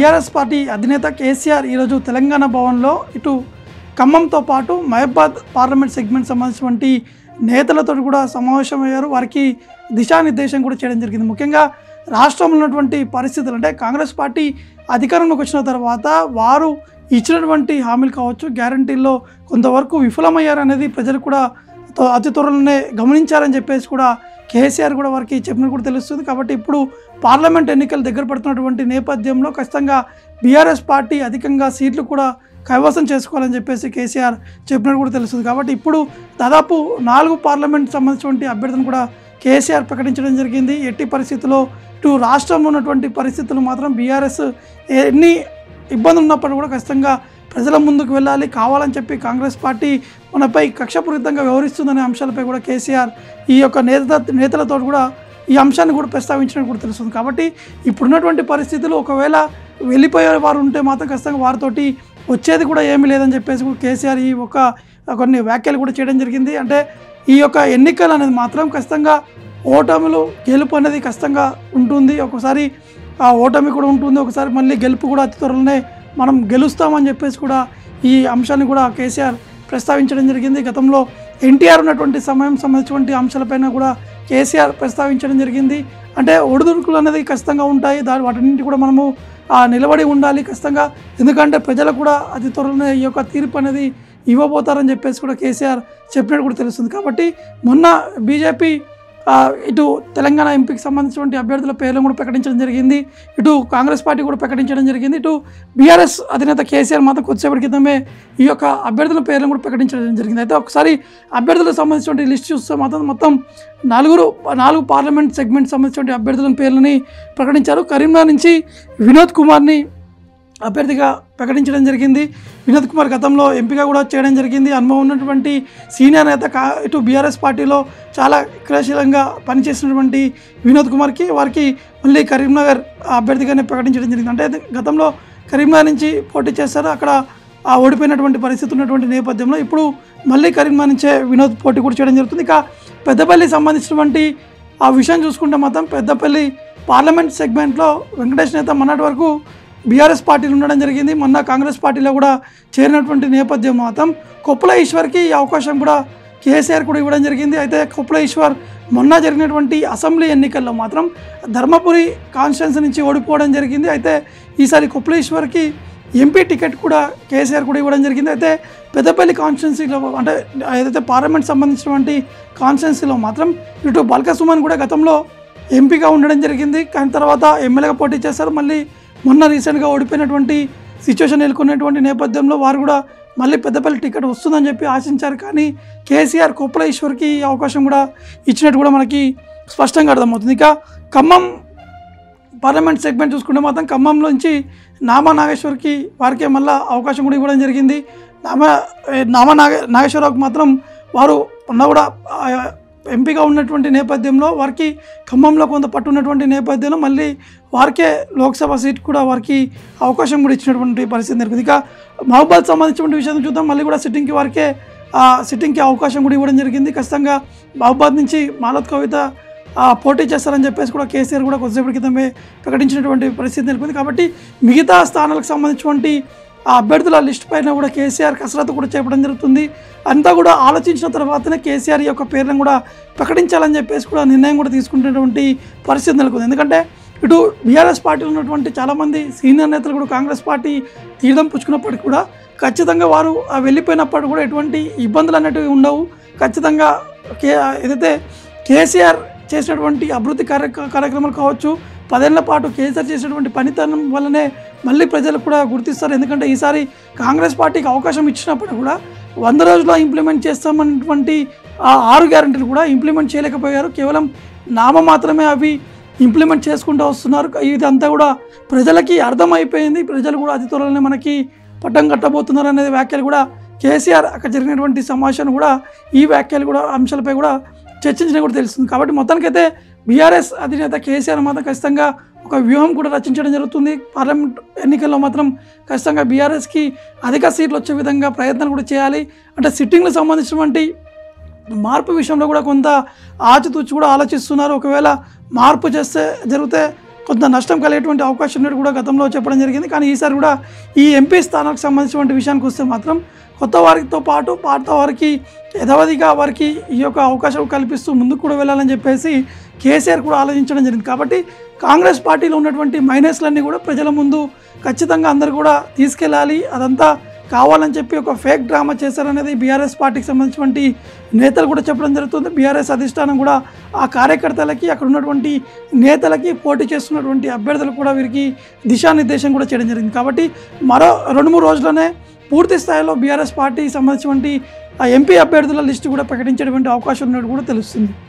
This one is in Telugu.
బీఆర్ఎస్ పార్టీ అధినేత కేసీఆర్ ఈరోజు తెలంగాణ భవన్లో ఇటు ఖమ్మంతో పాటు మహబాద్ పార్లమెంట్ సెగ్మెంట్ సంబంధించినటువంటి నేతలతో కూడా సమావేశమయ్యారు వారికి దిశానిర్దేశం కూడా చేయడం జరిగింది ముఖ్యంగా రాష్ట్రంలో ఉన్నటువంటి పరిస్థితులు అంటే కాంగ్రెస్ పార్టీ అధికారంలోకి వచ్చిన తర్వాత వారు ఇచ్చినటువంటి హామీలు కావచ్చు గ్యారంటీల్లో కొంతవరకు విఫలమయ్యారు అనేది ప్రజలు కూడా తో- అతి త్వరలోనే గమనించారని చెప్పేసి కూడా కేసీఆర్ కూడా వారికి చెప్పినట్టు కూడా తెలుస్తుంది కాబట్టి ఇప్పుడు పార్లమెంట్ ఎన్నికలు దగ్గర పడుతున్నటువంటి నేపథ్యంలో ఖచ్చితంగా బీఆర్ఎస్ పార్టీ అధికంగా సీట్లు కూడా కైవసం చేసుకోవాలని చెప్పేసి కేసీఆర్ చెప్పినట్టు కూడా తెలుస్తుంది కాబట్టి ఇప్పుడు దాదాపు నాలుగు పార్లమెంట్ సంబంధించినటువంటి అభ్యర్థులను కూడా కేసీఆర్ ప్రకటించడం జరిగింది ఎట్టి పరిస్థితుల్లో ఇటు రాష్ట్రంలో ఉన్నటువంటి పరిస్థితులు మాత్రం బీఆర్ఎస్ ఎన్ని ఇబ్బందులు ఉన్నప్పుడు కూడా ఖచ్చితంగా ప్రజల ముందుకు వెళ్ళాలి కావాలని చెప్పి కాంగ్రెస్ పార్టీ మనపై కక్షపూరితంగా వ్యవహరిస్తుందనే అంశాలపై కూడా కేసీఆర్ ఈ యొక్క నేత నేతలతో కూడా ఈ అంశాన్ని కూడా ప్రస్తావించినట్టు కూడా తెలుస్తుంది కాబట్టి ఇప్పుడున్నటువంటి పరిస్థితులు ఒకవేళ వెళ్ళిపోయే వారు ఉంటే మాత్రం ఖచ్చితంగా వారితోటి వచ్చేది కూడా ఏమీ లేదని చెప్పేసి కూడా కేసీఆర్ ఈ ఒక కొన్ని వ్యాఖ్యలు కూడా చేయడం జరిగింది అంటే ఈ యొక్క ఎన్నికలు అనేది మాత్రం ఖచ్చితంగా ఓటమిలో గెలుపు అనేది ఖచ్చితంగా ఉంటుంది ఒకసారి ఆ ఓటమి కూడా ఉంటుంది ఒకసారి మళ్ళీ గెలుపు కూడా అతి త్వరలోనే మనం గెలుస్తామని చెప్పేసి కూడా ఈ అంశాన్ని కూడా కేసీఆర్ ప్రస్తావించడం జరిగింది గతంలో ఎన్టీఆర్ ఉన్నటువంటి సమయం సంబంధించినటువంటి అంశాలపైన కూడా కేసీఆర్ ప్రస్తావించడం జరిగింది అంటే ఒడిదుడుకులు అనేది ఖచ్చితంగా ఉంటాయి దాని వాటిన్నింటి కూడా మనము ఆ, నిలబడి ఉండాలి ఖచ్చితంగా ఎందుకంటే ప్రజలకు కూడా అతి త్వరలోనే ఈ యొక్క తీర్పు అనేది ఇవ్వబోతారని చెప్పేసి కూడా కేసీఆర్ చెప్పినట్టు కూడా తెలుస్తుంది కాబట్టి మొన్న బీజేపీ ఆ, ఇటు తెలంగాణ ఎంపీకి సంబంధించినటువంటి అభ్యర్థుల పేర్లను కూడా ప్రకటించడం జరిగింది ఇటు కాంగ్రెస్ పార్టీ కూడా ప్రకటించడం జరిగింది ఇటు బీఆర్ఎస్ అధినేత కేసీఆర్ మాత్రం కొద్దిసేపటి క్రితమే ఈ యొక్క అభ్యర్థుల పేర్లను కూడా ప్రకటించడం జరిగింది అయితే ఒకసారి అభ్యర్థులకు సంబంధించినటువంటి లిస్ట్ చూస్తే మాత్రం మొత్తం నలుగురు నాలుగు పార్లమెంట్ సెగ్మెంట్ సంబంధించినటువంటి అభ్యర్థుల పేర్లని ప్రకటించారు కరీంనగర్ నుంచి వినోద్ కుమార్ని అభ్యర్థిగా ప్రకటించడం జరిగింది వినోద్ కుమార్ గతంలో ఎంపీగా కూడా చేయడం జరిగింది అనుభవం ఉన్నటువంటి సీనియర్ నేత కా ఇటు బీఆర్ఎస్ పార్టీలో చాలా క్రియాశీలంగా పనిచేసినటువంటి వినోద్ కుమార్కి వారికి మళ్ళీ కరీంనగర్ అభ్యర్థిగానే ప్రకటించడం జరిగింది అంటే గతంలో కరీంనగర్ నుంచి పోటీ చేస్తారు అక్కడ ఆ ఓడిపోయినటువంటి పరిస్థితి ఉన్నటువంటి నేపథ్యంలో ఇప్పుడు మళ్ళీ కరీంనగర్ నుంచే వినోద్ పోటీ కూడా చేయడం జరుగుతుంది ఇక పెద్దపల్లి సంబంధించినటువంటి ఆ విషయం చూసుకుంటే మాత్రం పెద్దపల్లి పార్లమెంట్ సెగ్మెంట్లో వెంకటేష్ నేత మొన్నటి వరకు బీఆర్ఎస్ పార్టీలో ఉండడం జరిగింది మొన్న కాంగ్రెస్ పార్టీలో కూడా చేరినటువంటి నేపథ్యం మాత్రం కొప్పుల ఈశ్వర్కి ఈ అవకాశం కూడా కేసీఆర్ కూడా ఇవ్వడం జరిగింది అయితే కొప్పుల ఈశ్వర్ మొన్న జరిగినటువంటి అసెంబ్లీ ఎన్నికల్లో మాత్రం ధర్మపురి కాన్స్టిట్యున్సీ నుంచి ఓడిపోవడం జరిగింది అయితే ఈసారి కొప్పుల ఈశ్వర్కి ఎంపీ టికెట్ కూడా కేసీఆర్ కూడా ఇవ్వడం జరిగింది అయితే పెద్దపల్లి కాన్స్టిట్యున్సీలో అంటే ఏదైతే పార్లమెంట్ సంబంధించినటువంటి కాన్స్టిట్యున్సీలో మాత్రం ఇటు బల్క సుమన్ కూడా గతంలో ఎంపీగా ఉండడం జరిగింది కానీ తర్వాత ఎమ్మెల్యేగా పోటీ చేశారు మళ్ళీ మొన్న రీసెంట్గా ఓడిపోయినటువంటి సిచ్యువేషన్ ఎదుర్కొన్నటువంటి నేపథ్యంలో వారు కూడా మళ్ళీ పెద్దపల్లి టికెట్ వస్తుందని చెప్పి ఆశించారు కానీ కేసీఆర్ కొప్పల ఈశ్వర్కి ఈ అవకాశం కూడా ఇచ్చినట్టు కూడా మనకి స్పష్టంగా అర్థమవుతుంది ఇక ఖమ్మం పార్లమెంట్ సెగ్మెంట్ చూసుకుంటే మాత్రం ఖమ్మం నుంచి నామా నాగేశ్వర్కి వారికే మళ్ళీ అవకాశం కూడా ఇవ్వడం జరిగింది నామ ఏ, నామా నాగ నాగేశ్వరరావుకి మాత్రం వారు ఉన్న కూడా ఆ, ఎంపీగా ఉన్నటువంటి నేపథ్యంలో వారికి ఖమ్మంలో కొంత పట్టు ఉన్నటువంటి నేపథ్యంలో మళ్ళీ వారికే లోక్సభ సీట్ కూడా వారికి అవకాశం కూడా ఇచ్చినటువంటి పరిస్థితి నెలకొంది ఇక మహబాద్ సంబంధించినటువంటి విషయం చూద్దాం మళ్ళీ కూడా సిట్టింగ్కి వారికే ఆ, సిట్టింగ్కి అవకాశం కూడా ఇవ్వడం జరిగింది ఖచ్చితంగా మహబాద్ నుంచి మాలత్ కవిత ఆ, పోటీ చేస్తారని చెప్పేసి కూడా కేసీఆర్ కూడా కొద్దిసేపటి క్రితమే ప్రకటించినటువంటి పరిస్థితి నెలకొంది కాబట్టి మిగతా స్థానాలకు సంబంధించినటువంటి ఆ అభ్యర్థుల లిస్ట్ పైన కూడా కేసీఆర్ కసరత్తు కూడా చేపడం జరుగుతుంది అంతా కూడా ఆలోచించిన తర్వాతనే కేసీఆర్ యొక్క పేర్లను కూడా ప్రకటించాలని చెప్పేసి కూడా నిర్ణయం కూడా తీసుకుంటున్నటువంటి పరిస్థితి నెలకొంది ఎందుకంటే ఇటు బీఆర్ఎస్ పార్టీలో ఉన్నటువంటి చాలామంది సీనియర్ నేతలు కూడా కాంగ్రెస్ పార్టీ తీర్థం పుచ్చుకున్నప్పటికీ కూడా ఖచ్చితంగా వారు ఆ వెళ్ళిపోయినప్పుడు కూడా ఎటువంటి ఇబ్బందులు అనేటివి ఉండవు ఖచ్చితంగా కే ఏదైతే కేసీఆర్ చేసినటువంటి అభివృద్ధి కార్య కార్యక్రమాలు కావచ్చు పదేళ్ల పాటు కేసీఆర్ చేసినటువంటి పనితనం వల్లనే మళ్ళీ ప్రజలు కూడా గుర్తిస్తారు ఎందుకంటే ఈసారి కాంగ్రెస్ పార్టీకి అవకాశం ఇచ్చినప్పుడు కూడా వంద రోజుల్లో ఇంప్లిమెంట్ చేస్తామన్నటువంటి ఆ ఆరు గ్యారంటీలు కూడా ఇంప్లిమెంట్ చేయలేకపోయారు కేవలం నామ మాత్రమే అవి ఇంప్లిమెంట్ చేసుకుంటూ వస్తున్నారు ఇదంతా కూడా ప్రజలకి అర్థమైపోయింది ప్రజలు కూడా అతి త్వరలోనే మనకి పట్టం కట్టబోతున్నారు అనేది వ్యాఖ్యలు కూడా కేసీఆర్ అక్కడ జరిగినటువంటి సమావేశాన్ని కూడా ఈ వ్యాఖ్యలు కూడా అంశాలపై కూడా చర్చించడం కూడా తెలుస్తుంది కాబట్టి మొత్తానికైతే బీఆర్ఎస్ అధినేత కేసీఆర్ మాత్రం ఖచ్చితంగా ఒక వ్యూహం కూడా రచించడం జరుగుతుంది పార్లమెంట్ ఎన్నికల్లో మాత్రం ఖచ్చితంగా బీఆర్ఎస్కి అధిక సీట్లు వచ్చే విధంగా ప్రయత్నాలు కూడా చేయాలి అంటే సిట్టింగ్లకు సంబంధించినటువంటి మార్పు విషయంలో కూడా కొంత ఆచితూచి కూడా ఆలోచిస్తున్నారు ఒకవేళ మార్పు చేస్తే జరిగితే కొంత నష్టం కలిగేటువంటి అవకాశం ఉన్నట్టు కూడా గతంలో చెప్పడం జరిగింది కానీ ఈసారి కూడా ఈ ఎంపీ స్థానాలకు సంబంధించినటువంటి విషయానికి వస్తే మాత్రం కొత్త వారితో పాటు పాత వారికి యథావధిగా వారికి ఈ యొక్క అవకాశం కల్పిస్తూ ముందుకు కూడా వెళ్ళాలని చెప్పేసి కేసీఆర్ కూడా ఆలోచించడం జరిగింది కాబట్టి కాంగ్రెస్ పార్టీలో ఉన్నటువంటి మైనస్లన్నీ కూడా ప్రజల ముందు ఖచ్చితంగా అందరు కూడా తీసుకెళ్ళాలి అదంతా కావాలని చెప్పి ఒక ఫేక్ డ్రామా చేశారనేది బీఆర్ఎస్ పార్టీకి సంబంధించినటువంటి నేతలు కూడా చెప్పడం జరుగుతుంది బీఆర్ఎస్ అధిష్టానం కూడా ఆ కార్యకర్తలకి అక్కడ ఉన్నటువంటి నేతలకి పోటీ చేస్తున్నటువంటి అభ్యర్థులకు కూడా వీరికి దిశానిర్దేశం కూడా చేయడం జరిగింది కాబట్టి మరో రెండు మూడు రోజుల్లోనే పూర్తి స్థాయిలో బీఆర్ఎస్ పార్టీకి సంబంధించినటువంటి ఆ ఎంపీ అభ్యర్థుల లిస్టు కూడా ప్రకటించేటువంటి అవకాశం ఉన్నట్టు కూడా తెలుస్తుంది